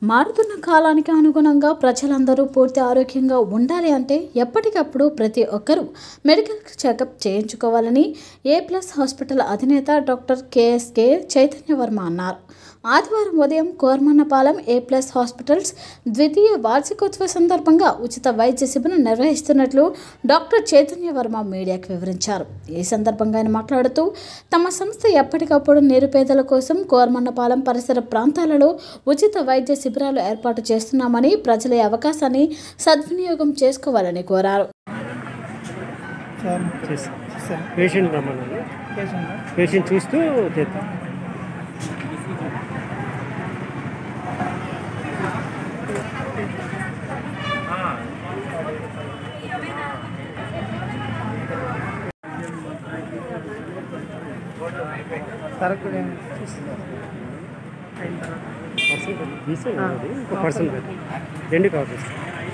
మారుతున్న కాలానికి అనుగుణంగా ప్రజలందరూ పూర్తి ఆరోగ్యంగా ఉండాలి అంటే ఎప్పటికప్పుడు ప్రతి ఒక్కరూ మెడికల్ చెకప్ చేయించుకోవాలని ఏ ప్లస్ హాస్పిటల్ అధినేత డాక్టర్ కేఎస్కే చైతన్యవర్మ అన్నారు ఆదివారం ఉదయం కోర్మన్నపాలెం ఏ ప్లస్ హాస్పిటల్స్ ద్వితీయ వార్షికోత్సవ సందర్భంగా ఉచిత వైద్య శిబిరం నిర్వహిస్తున్నట్లు డాక్టర్ చైతన్య వర్మ మీడియాకు వివరించారు ఈ సందర్భంగా ఆయన మాట్లాడుతూ తమ సంస్థ ఎప్పటికప్పుడు నిరుపేదల కోసం కోర్మన్నపాలెం పరిసర ప్రాంతాలలో ఉచిత వైద్య శిబిరాలు ఏర్పాటు చేస్తున్నామని ప్రజల ఈ అవకాశాన్ని సద్వినియోగం చేసుకోవాలని కోరారు సార్ చేసి సార్ పేషెంట్ రమ్మన్నాను పేషెంట్ పేషెంట్ చూస్తూ చేద్దాం కరెక్ట్ పర్సన్ తీసే అది ఒక పర్సన్ పెట్టి రెండు కవర్ చేస్తాం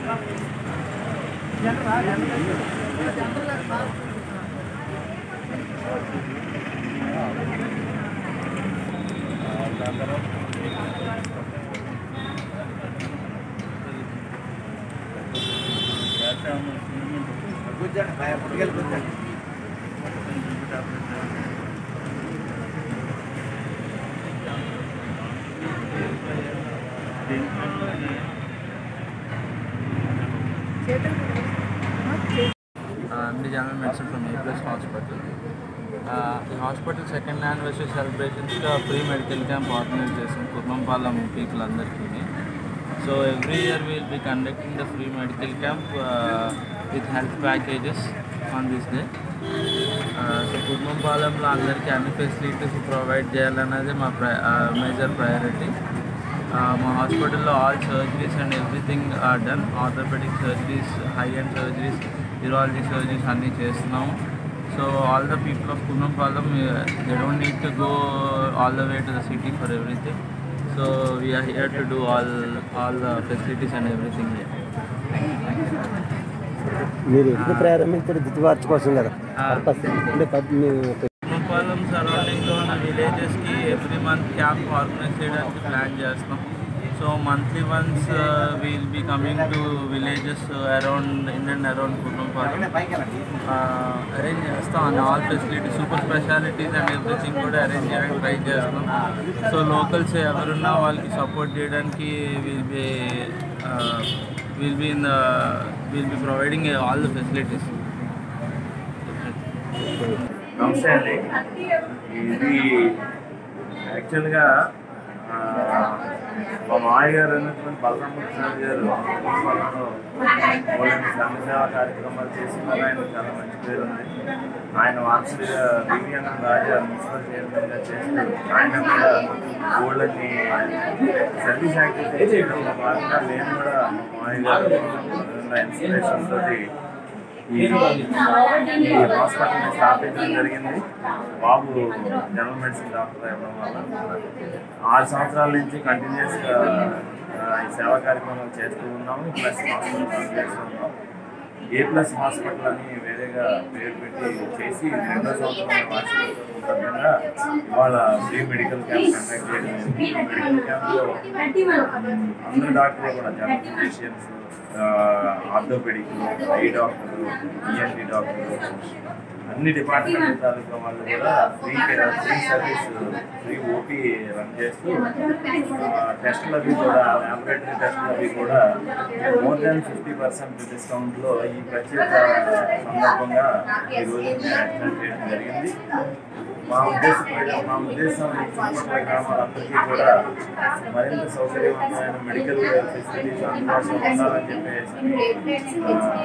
MD general medicine from A plus hospital ఈ హాస్పిటల్ సెకండ్ యానివర్సరీ సెలబ్రేషన్స్గా ఫ్రీ మెడికల్ క్యాంప్ ఆర్గనైజ్ చేసాం కుర్మంపాలెం పీపుల్ అందరికీ so every year will be conducting the free medical camp with health packages on this day so కుర్మంపాలెంలో అందరికీ అన్ని facilities provide చేయాలన్నది మా ప్రై మేజర్ ప్రయారిటీ మా హాస్పిటల్లో all surgeries and everything are done orthopaedic surgeries high and surgeries urology surgeries అన్నీ చేస్తున్నాము so all the people of Kunnampalem they don't need to go all the way to the city for everything so we're here to do all all the facilities and everything మీరు ఎందుకు ప్రారంభించారు దిద్దుబార్చు కోసం కదా purpose అంటే పద్- మీ కున్నంపాలెం సరౌండింగ్లో ఉన్న విలేజెస్కి ఎవ్రీ మంత్ క్యాంప్ ఆర్గనైజ్ చేయడానికి ప్లాన్ చేస్తున్నాం so monthly once will be coming to villages around in and around కుటుంబాలు అరేంజ్ చేస్తాం and all facilities super specialities and everything కూడా అరేంజ్ చేయడానికి ట్రై చేస్తున్నాం సో లోకల్స్ ఎవరున్నా వాళ్ళకి సపోర్ట్ చేయడానికి will be will be in the will be providing all the facilities నమస్తే అండి ఇది యాక్చువల్గా ఆ, మా మామయ్య గారు అన్నటువంటి బలరామకృష్ణ గారు కుటుంబంలో వాళ్ళని సంఘ సేవా కార్యక్రమాలు చేసి కూడా ఆయన చాలా మంచి పేరు ఉంది ఆయన వారసుడిగా దివ్యాంగం రాజా మున్సిపల్ చైర్మన్గా చేస్తూ ఆయన కూడా ఊళ్ళని సర్వీస్ యాక్టివిటీ చేయడంలో భాగంగా నేను కూడా మా మామయ్య గారు ఇన్స్పిరేషన్ తోటి ఈ ఈ హాస్పిటల్ని స్థాపించడం జరిగింది బాబు జనరల్ మెడిసిన్ డాక్టర్ ఇవ్వడం వల్ల ఆరు సంవత్సరాల నుంచి కంటిన్యూస్గా ఈ సేవా కార్యక్రమాలు చేస్తూ ఉన్నాము ప్లస్ హాస్పిటల్ రన్ చేస్తూ ఉన్నాం ఏ ప్లస్ హాస్పిటల్ అని వేరేగా పేరు పెట్టి చేసి రెండో సంవత్సరం వార్షికోత్సవం సందర్భంగా ఇవాళ ఫ్రీ మెడికల్ క్యాంప్ కండక్ట్ చేయడం జరిగింది. మెడికల్ క్యాంప్లో అందరు డాక్టర్లు కూడా జనరల్ ఫిజిషియన్స్ ఆర్థోపెడిక్ ఐ డాక్టర్లు ఈఎన్టీ డాక్టర్లు అన్ని డిపార్ట్మెంట్ తాలూకా వాళ్ళు కూడా free free service free OP run చేస్తూ టెస్టులు అవి కూడా ల్యాబొరేటరీ టెస్టులు అవి కూడా మోర్ దాన్ ఫిఫ్టీ పర్సెంట్ డిస్కౌంట్లో ఈ ప్రత్యేక సందర్భంగా ఈరోజు ఎక్స్టెండ్ చేయడం జరిగింది మా ఉద్దేశం మా ఉద్దేశం ఈ చుట్టుపక్కల గ్రామాలందరికీ కూడా మరింత సౌకర్యవంతమైన మెడికల్ ఫెసిలిటీస్ అందుబాటులో ఉండాలని చెప్పేసి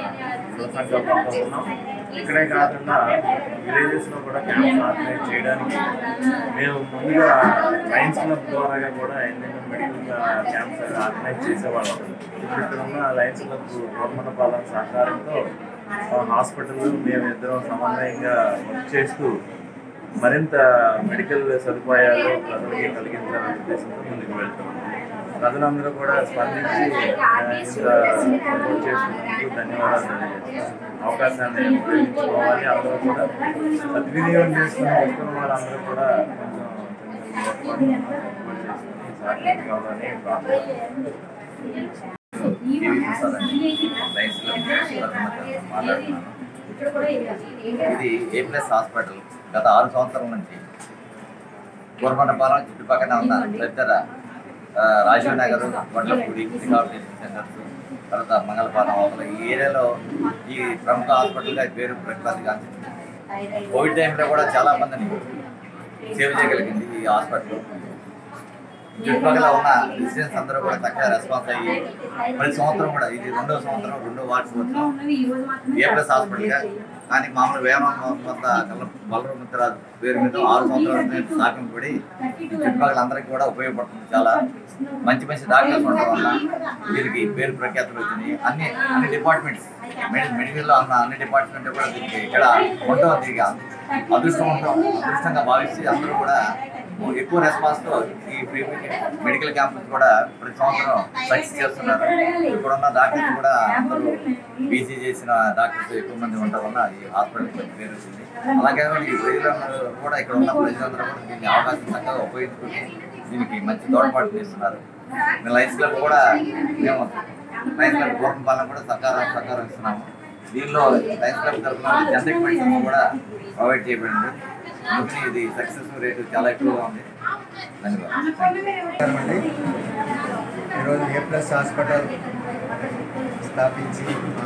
ఆ, సంకల్పంతో ఉన్నాం ఇక్కడే కాకుండా విలేజెస్లో కూడా క్యాంప్స్ ఆర్గనైజ్ చేయడానికి మేము ముందుగా లయన్స్ క్లబ్ ద్వారా కూడా ఎన్నెన్నో మెడికల్ క్యాంప్స్ ఆర్గనైజ్ చేసేవాళ్ళం ఇప్పుడు ఇక్కడ ఉన్న లయన్స్ క్లబ్ గవర్నమెంట్ సహకారంతో హాస్పిటల్ మేము ఇద్దరం సమన్వయంగా వర్క్ చేస్తూ మరింత మెడికల్ సదుపాయాలు ప్రజలకి కలిగించాలనే ఉద్దేశంతో ముందుకు వెళ్తున్నాం ప్రజలందరూ కూడా స్పందించి ఆ, ఇంత సపోర్ట్ చేసినందుకు ధన్యవాదాలు తెలియజేస్తున్నాను అవకాశాన్ని ఉపయోగించుకోవాలి అందరూ కూడా సద్వినియోగం చేసుకుని వస్తున్న వాళ్ళందరూ కూడా కొంచెం సపోర్ట్ చేస్తున్నారు సహకారం కావాలని ప్రార్థన మాట్లాడుతున్నాను ఇది ఏ ప్లస్ హాస్పిటల్ గత ఆరు సంవత్సరాల నుంచి గోర్మండపాలెం చుట్టుపక్కల ఉన్న తదితర ఆ, రాజీవ్ నగర్ వడ్లపూడి రిహాబిలిటేషన్ సెంటర్స్ తర్వాత మంగళపాలెం అవతల ఈ ఏరియాలో ఈ ప్రముఖ హాస్పిటల్గా పేరు ప్రఖ్యాతిగాంచింది కోవిడ్ టైంలో కూడా చాలా మందిని సేవ్ చేయగలిగింది ఈ హాస్పిటల్ చుట్టుపక్కల ఉన్న రెసిడెంట్స్ అందరూ కూడా చక్కగా రెస్పాన్స్ అయ్యి ప్రతి సంవత్సరం కూడా ఇది రెండో సంవత్సరం రెండో వార్షికోత్సవం ఏ ప్లస్ హాస్పిటల్గా కానీ మామూలు వేమ కొంత బలరామరాజు పేరు మీద ఆరు సంవత్సరాల నుంచి స్థాపింపబడి ఈ చుట్టుపక్కల అందరికీ కూడా ఉపయోగపడుతుంది చాలా మంచి మంచి డాక్టర్స్ ఉండడం వల్ల దీనికి పేరు ప్రఖ్యాతులు వచ్చినాయి అన్ని అన్ని డిపార్ట్మెంట్స్ మెడి మెడికల్లో ఉన్న అన్ని డిపార్ట్మెంట్ కూడా దీనికి ఇక్కడ ఉండడం దీనికి అదృష్టం ఉండడం అదృష్టంగా భావించి అందరూ కూడా ఎక్కువ రెస్పాన్స్తో ఈ ఫ్రీ మెడికల్ క్యాంప్ కూడా ప్రతి సంవత్సరం సక్సెస్ చేస్తున్నారు ఇక్కడ ఉన్న డాక్టర్స్ కూడా అందరూ పీజీ చేసిన డాక్టర్స్ ఎక్కువ మంది ఉండడం వల్ల ఈ హాస్పిటల్ కొంచెం పేరు వచ్చింది అలాగే ఈ ప్రజలందరూ కూడా ఇక్కడ ఉన్న ప్రజలందరూ కూడా దీన్ని అవకాశం చక్కగా ఉపయోగించుకుని దీనికి మంచి తోడ్పాటు చేస్తున్నారు మేము లైన్స్ క్లబ్ కూడా మేము లైన్స్ క్లబ్ గోపం పాలన కూడా సహకారం సహకారం ఇస్తున్నాము దీనిలో లైన్స్ క్లబ్ తరఫున జనరిక్ మెడిసిన్ కూడా ప్రొవైడ్ చేయబడింది అందుకని ఇది సక్సెస్ రేటు చాలా ఎక్కువగా ఉంది ధన్యవాదాలు అండి ఈరోజు ఏ ప్లస్ హాస్పిటల్ స్థాపించి మా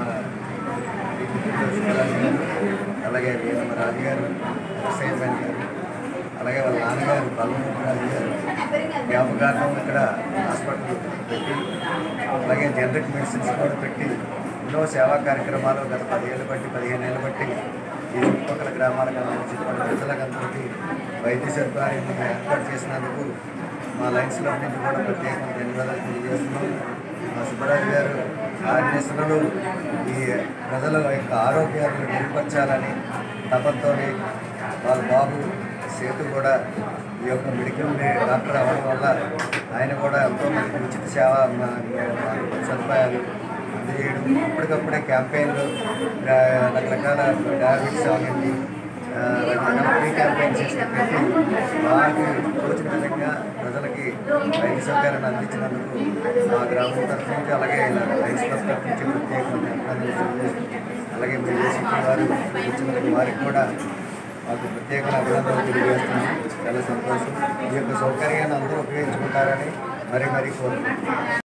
సుబ్బరాజు గారు అలాగే వేదమ్మ రాజు గారు హుసేన్ గారు అలాగే వాళ్ళ నాన్నగారు బలరాజు గారు జ్ఞాపకార్థం ఇక్కడ హాస్పిటల్ పెట్టి అలాగే జనరిక్ మెడిసిన్స్ కూడా పెట్టి ఎన్నో సేవా కార్యక్రమాలు గత పదిహేళ్ళు బట్టి పదిహేను ఏళ్ళు బట్టి ఈ చుట్టుపక్కల గ్రామాలకు చుట్టుపక్కల ప్రజలకందరికీ వైద్య సదుపాయాన్ని ఏర్పాటు చేసినందుకు మా లైన్స్ క్లబ్ నుంచి కూడా ప్రత్యేకంగా ధన్యవాదాలు తెలియజేస్తున్నాం మా సుబ్బరాజు గారు ఆర్గనైజేషన్లు ఈ ప్రజల యొక్క ఆరోగ్యాలను మెరుగుపరచాలని తపంతో వాళ్ళ బాబు సేతు కూడా ఈ యొక్క మెడికల్ డాక్టర్ అవ్వడం వల్ల ఆయన కూడా ఎంతో మంది ఉచిత సేవ మా- మా సదుపాయాలు అందజేయడం ఇప్పటికప్పుడే క్యాంపెయిన్లు ఆ, రకరకాల డయాబెటీస్ అవన్నీ ఆ, రకరకాల ఫ్రీ క్యాంపెయిన్స్ చేసి పెట్టి వారికి తోచిన విధంగా ప్రజలకి వైద్య సౌకర్యాన్ని అందించినందుకు మా గ్రామం తరఫు నుంచి అలాగే రైస్ క్లబ్ తరఫు నుంచి ప్రత్యేకమైన అభినందనలు తెలియజేస్తున్నాం. అలాగే మీరు ఏసీపీ వారు వచ్చినందుకు వారికి కూడా మాకు ప్రత్యేకమైన అభినందనలు తెలియజేస్తున్నాం చాలా సంతోషం ఈ యొక్క సౌకర్యాన్ని అందరూ ఉపయోగించుకుంటారని మరీ మరీ కోరుకుంటున్నాం